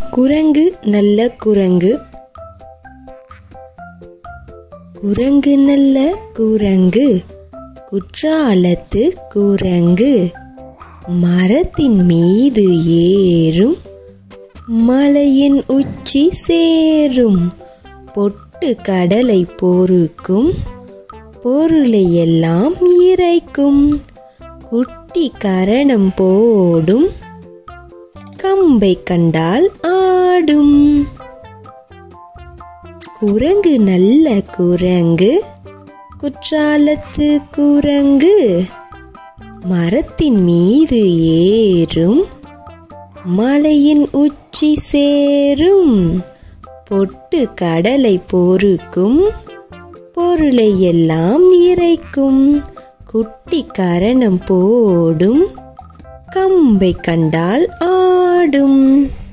குரங்கு நல்ல குரங்கு குரங்கு நல்ல குரங்கு குற்றாலத்து குரங்கு மரத்தின் மீது ஏறும் மலையின் உச்சி சேரும் பொட்டு கடலை பொறுக்கும் பொருளை எல்லாம் இறைக்கும் குட்டி கரணம் போடும் கம்பை கண்டால் ஆடும் குரங்கு நல்ல குரங்கு குற்றாலத்து குரங்கு மரத்தின் மீது ஏறும் மலையின் உச்சி சேரும் பொட்டு கடலை பொறுக்கும் பொருளை எல்லாம் இறைக்கும் குட்டி கரணம் போடும் கம்பை கண்டால் ஆடும்